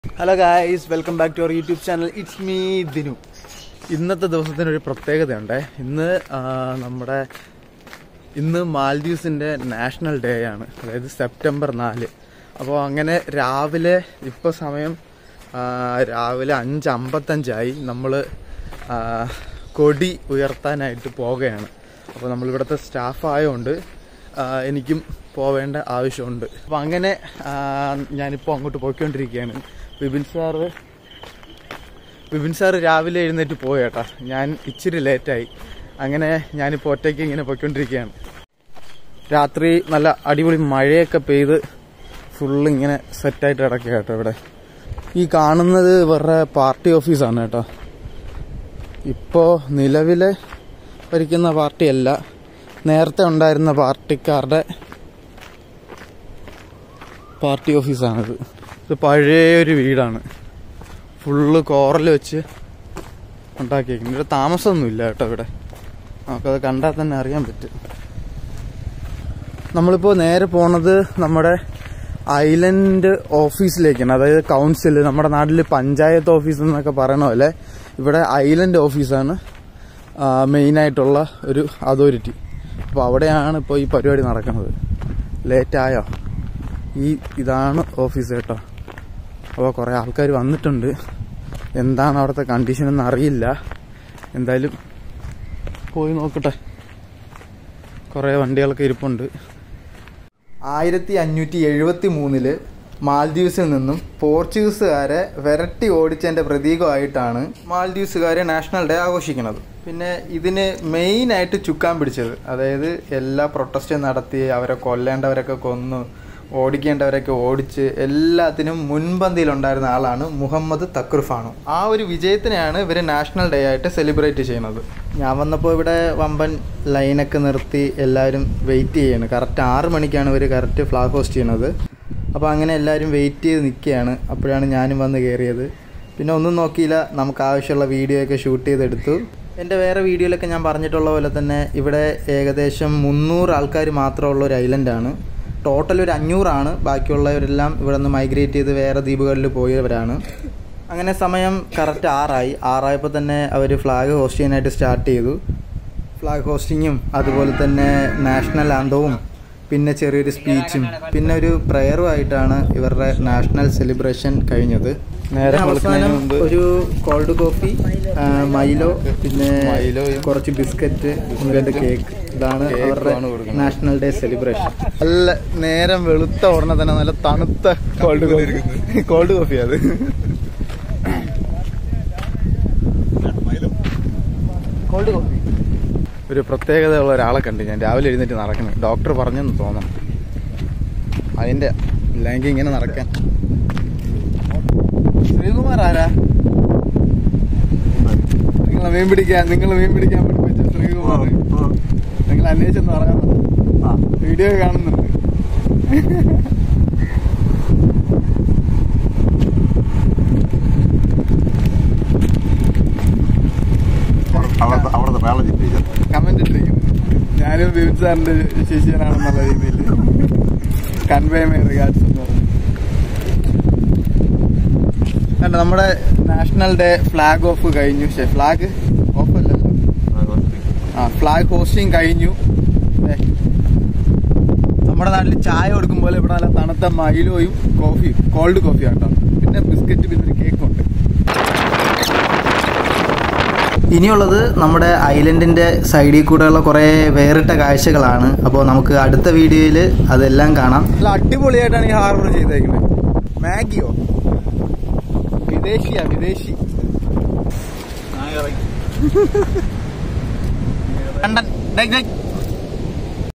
Hello guys welcome back to our YouTube channel it's me Dinu ഇന്നത്തെ ദിവസത്തിന് ഒരു പ്രത്യേകതയുണ്ട് ഇന്ന് ആ, നമ്മുടെ ഇന്ന് മാൽദീവ്സിൻ്റെ നാഷണൽ ഡേ ആണ് അതായത് സെപ്റ്റംബർ നാല് അപ്പോൾ അങ്ങനെ രാവിലെ ഇപ്പോൾ സമയം ആ, രാവിലെ അഞ്ച് അമ്പത്തഞ്ചായി നമ്മൾ കൊടി ഉയർത്താനായിട്ട് പോവുകയാണ് അപ്പോൾ നമ്മളിവിടുത്തെ സ്റ്റാഫ് ആയതുകൊണ്ട് ആ, എനിക്കും പോവേണ്ട ആവശ്യമുണ്ട് അപ്പോൾ അങ്ങനെ ആ, ഞാനിപ്പോൾ അങ്ങോട്ട് പോയിക്കൊണ്ടിരിക്കുകയാണ് വിപിൻ സാറ് വിപിൻ സാറ് രാവിലെ എഴുന്നേറ്റ് പോയി കേട്ടാ ഞാൻ ഇച്ചിരി ലേറ്റായി അങ്ങനെ ഞാനിപ്പോൾ ഒറ്റയ്ക്ക് ഇങ്ങനെ പോയിക്കൊണ്ടിരിക്കുകയാണ് രാത്രി നല്ല അടിപൊളി മഴയൊക്കെ പെയ്ത് ഫുള്ള് ഇങ്ങനെ സെറ്റായിട്ട് കിടക്കുക കേട്ടോ ഇവിടെ ഈ കാണുന്നത് ഇവരുടെ പാർട്ടി ഓഫീസാണ് കേട്ടോ ഇപ്പോൾ നിലവിലെ ഭരിക്കുന്ന പാർട്ടിയല്ല നേരത്തെ ഉണ്ടായിരുന്ന പാർട്ടിക്കാരുടെ പാർട്ടി ഓഫീസാണിത് ഇത് പഴയ ഒരു വീടാണ് ഫുള്ള് കോറൽ വെച്ച് ഉണ്ടാക്കിയേക്കുന്നത് ഇവിടെ താമസമൊന്നുമില്ല കേട്ടോ ഇവിടെ നമുക്കത് കണ്ടാൽ തന്നെ അറിയാൻ പറ്റും നമ്മളിപ്പോൾ നേരെ പോണത് നമ്മുടെ ഐലൻഡ് ഓഫീസിലേക്കാണ് അതായത് കൗൺസിൽ നമ്മുടെ നാട്ടിൽ പഞ്ചായത്ത് ഓഫീസ് എന്നൊക്കെ പറയണ പോലെ ഇവിടെ ഐലൻഡ് ഓഫീസാണ് മെയിനായിട്ടുള്ള ഒരു അതോറിറ്റി അപ്പോൾ അവിടെയാണ് ഇപ്പോൾ ഈ പരിപാടി നടക്കുന്നത് ലേറ്റായോ ഈ ഇതാണ് ഓഫീസ് കേട്ടോ അപ്പോൾ കുറേ ആൾക്കാർ വന്നിട്ടുണ്ട് എന്താണ് അവിടുത്തെ കണ്ടീഷൻ എന്ന് അറിയില്ല എന്തായാലും പോയി നോക്കട്ടെ കുറേ വണ്ടികളൊക്കെ ഇരിപ്പുണ്ട് ആയിരത്തി അഞ്ഞൂറ്റി എഴുപത്തി മൂന്നില് മാൽദീവ്സിൽ നിന്നും പോർച്ചുഗീസുകാരെ വിരട്ടി ഓടിച്ചതിൻ്റെ പ്രതീകമായിട്ടാണ് മാൽദീവ്സുകാരെ നാഷണൽ ഡേ ആഘോഷിക്കുന്നത് പിന്നെ ഇതിന് മെയിനായിട്ട് ചുക്കാൻ പിടിച്ചത് അതായത് എല്ലാ പ്രൊട്ടസ്റ്റും നടത്തി അവരെ കൊല്ലേണ്ടവരൊക്കെ കൊന്നു ഓടിക്കേണ്ടവരൊക്കെ ഓടിച്ച് എല്ലാത്തിനും മുൻപന്തിയിലുണ്ടായിരുന്ന ആളാണ് മുഹമ്മദ് തക്രുഫാണു ആ ഒരു വിജയത്തിനെയാണ് ഇവർ നാഷണൽ ഡേ ആയിട്ട് സെലിബ്രേറ്റ് ചെയ്യുന്നത് ഞാൻ വന്നപ്പോൾ ഇവിടെ വമ്പൻ ലൈനൊക്കെ നിർത്തി എല്ലാവരും വെയിറ്റ് ചെയ്യാണ് കറക്റ്റ് ആറ് മണിക്കാണ് ഇവർ കറക്റ്റ് ഫ്ലാഗ് ഹോസ്റ്റ് ചെയ്യുന്നത് അപ്പോൾ അങ്ങനെ എല്ലാവരും വെയിറ്റ് ചെയ്ത് നിൽക്കുകയാണ് അപ്പോഴാണ് ഞാനും വന്ന് കയറിയത് പിന്നെ ഒന്നും നോക്കിയില്ല നമുക്ക് ആവശ്യമുള്ള വീഡിയോ ഒക്കെ ഷൂട്ട് ചെയ്തെടുത്തു എൻ്റെ വേറെ വീഡിയോയിലൊക്കെ ഞാൻ പറഞ്ഞിട്ടുള്ള പോലെ തന്നെ ഇവിടെ ഏകദേശം മുന്നൂറ് ആൾക്കാർ മാത്രമുള്ള ഒരു ഐലൻഡാണ് ടോട്ടൽ ഒരു അഞ്ഞൂറാണ് ബാക്കിയുള്ളവരെല്ലാം ഇവിടെ നിന്ന് മൈഗ്രേറ്റ് ചെയ്ത് വേറെ ദ്വീപുകളിൽ പോയവരാണ് അങ്ങനെ സമയം കറക്റ്റ് ആറായി ആറായപ്പോൾ തന്നെ അവർ ഫ്ലാഗ് ഹോസ്റ്റ് ചെയ്യാനായിട്ട് സ്റ്റാർട്ട് ചെയ്തു ഫ്ലാഗ് ഹോസ്റ്റിങ്ങും അതുപോലെ തന്നെ നാഷണൽ ആന്തവും പിന്നെ ചെറിയൊരു സ്പീച്ചും പിന്നെ ഒരു പ്രയറും ആയിട്ടാണ് ഇവരുടെ നാഷണൽ സെലിബ്രേഷൻ കഴിഞ്ഞത് നേരെ പിന്നെ അവസാനം വെളുക്കുന്നതിന് മുമ്പ് ഒരു കോൾഡ് കോഫി ആ, മൈലോ പിന്നെ മൈലോയും കുറച്ച് ബിസ്ക്കറ്റ് രണ്ട് കേക്ക് ഇതാണ് കേക്കും അവരുടെ ആണ് കൊടുക്കുന്നത്. നാഷണൽ ഡേ സെലിബ്രേഷൻ നല്ല നേരം വെളുത്ത ഉടനെ തന്നെ നല്ല തണുത്ത കോൾഡ് കോഫി കോൾഡ് കോഫി അത് കോൾഡ് കോഫി ഒരു പ്രത്യേകതയുള്ള ഒരാളെ കണ്ടു ഞാൻ രാവിലെ എഴുന്നേറ്റ് നടക്കുന്നത് ഡോക്ടർ പറഞ്ഞെന്ന് തോന്നണം അതിന്റെ ഇല്ലെങ്കിൽ ഇങ്ങനെ നടക്കാൻ ശ്രീകുമാർ ആരാ നിങ്ങൾ മീൻ പിടിക്കാൻ നിങ്ങൾ മീൻ പിടിക്കാൻ പഠിപ്പിച്ച ശ്രീകുമാർ നിങ്ങൾ അന്വേഷിച്ചെന്ന് പറയാൻ വീഡിയോ കാണുന്നുണ്ട് അവിടുത്തെ അവിടുത്തെ ബയോളജി ടീച്ചർ കമന്റ് ഇട്ടിരിക്കുന്നു ഞാനും ബിബിൻ സാറിന്റെ ശിഷ്യനാണെന്നുള്ള രീതിയിൽ കൺവേ മൈ റിഗാർഡ്സ് എന്ന് പറഞ്ഞു കണ്ടോ നമ്മുടെ നാഷണൽ ഡേ ഫ്ലാഗ് ഓഫ് കഴിഞ്ഞു ശേ ഫ്ലാഗ് ഓഫ് അല്ലല്ലോ ആ ഫ്ലാഗ് ഹോസ്റ്റിംഗ് കഴിഞ്ഞു ദേ, നമ്മുടെ നാട്ടിൽ ചായ കൊടുക്കുമ്പോൾ ഇവിടെ നല്ല തണുത്ത മൈലോയും കോഫിയും കോൾഡ് കോഫി ആട്ടോ പിന്നെ ബിസ്ക്കറ്റ് പിന്നെ ഒരു കേക്കും ഉണ്ട് ഇനിയുള്ളത് നമ്മുടെ ഐലൻഡിന്റെ സൈഡിൽ കൂടെയുള്ള കുറേ വേറിട്ട കാഴ്ചകളാണ് അപ്പോൾ നമുക്ക് അടുത്ത വീഡിയോയിൽ അതെല്ലാം കാണാം നല്ല അടിപൊളിയായിട്ടാണ് ഈ ഹാർബർ ചെയ്തേക്കുന്നത് മാഗിയോ വിദേശിയാ വിദേശി കണ്ടൻ